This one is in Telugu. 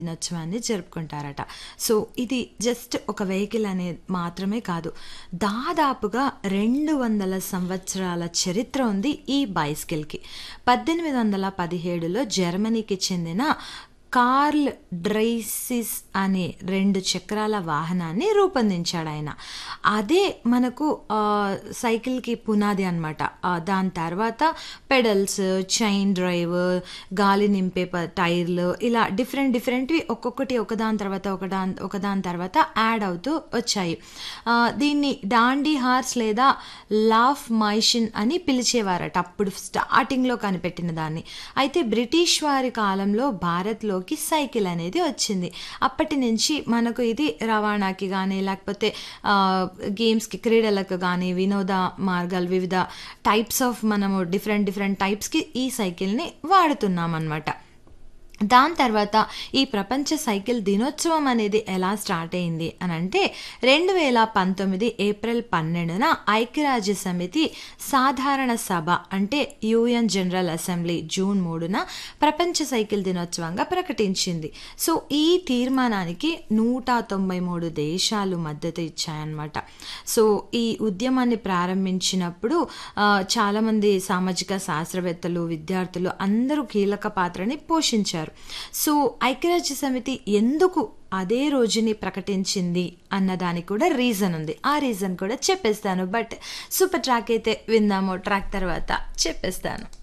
దినోత్సవాన్ని జరుపుకుంటారట సో ఇది జస్ట్ ఒక వెహికల్ అనేది మాత్రమే కాదు దాదాపుగా రెండు వందల సంవత్సరాల చరిత్ర ఉంది ఈ బైస్కిల్కి పద్దెనిమిది వందల పదిహేడులో జర్మనీకి చెందిన కార్ల్ డ్రైసిస్ అనే రెండు చక్రాల వాహనాన్ని రూపొందించాడు ఆయన అదే మనకు ఆ, సైకిల్కి పునాది అనమాట దాని తర్వాత పెడల్స్ చైన్ డ్రైవ్ గాలి నింపే ప- టైర్లు ఇలా డిఫరెంట్ డిఫరెంట్వి ఒక్కొక్కటి ఒకదాని తర్వాత ఒకదాని ఒకదాని తర్వాత యాడ్ అవుతూ వచ్చాయి ఆ, దీన్ని డాండీ హార్స్ లేదా లాఫ్ మైషిన్ అని పిలిచేవారట అప్పుడు స్టార్టింగ్లో కనిపెట్టిన దాన్ని అయితే బ్రిటిష్ వారి కాలంలో భారత్లోకి సైకిల్ అనేది వచ్చింది అప్పటి నుంచి మనకు ఇది రవాణాకి కానీ లేకపోతే ఆ, గేమ్స్కి క్రీడలకు కానీ వినోద మార్గాలు వివిధ టైప్స్ ఆఫ్ మనము డిఫరెంట్ డిఫరెంట్ టైప్స్కి ఈ సైకిల్ని వాడుతున్నాం అన్నమాట దాని తర్వాత ఈ ప్రపంచ సైకిల్ దినోత్సవం అనేది ఎలా స్టార్ట్ అయింది అని అంటే రెండు వేల పంతొమ్మిది ఏప్రిల్ పన్నెండున ఐక్యరాజ్య సమితి సాధారణ సభ అంటే యుఎన్ జనరల్ అసెంబ్లీ జూన్ మూడున ప్రపంచ సైకిల్ దినోత్సవంగా ప్రకటించింది సో ఈ తీర్మానానికి నూట తొంభై మూడు దేశాలు మద్దతు ఇచ్చాయన్నమాట సో ఈ ఉద్యమాన్ని ప్రారంభించినప్పుడు ఆ, చాలామంది సామాజిక శాస్త్రవేత్తలు విద్యార్థులు అందరూ కీలక పాత్రని పోషించారు సో ఐక్యరాజ్య సమితి ఎందుకు అదే రోజుని ప్రకటించింది అన్నదానికి కూడా రీజన్ ఉంది ఆ రీజన్ కూడా చెప్పేస్తాను బట్ సూపర్ ట్రాక్ అయితే విందాము ట్రాక్ తర్వాత చెప్పేస్తాను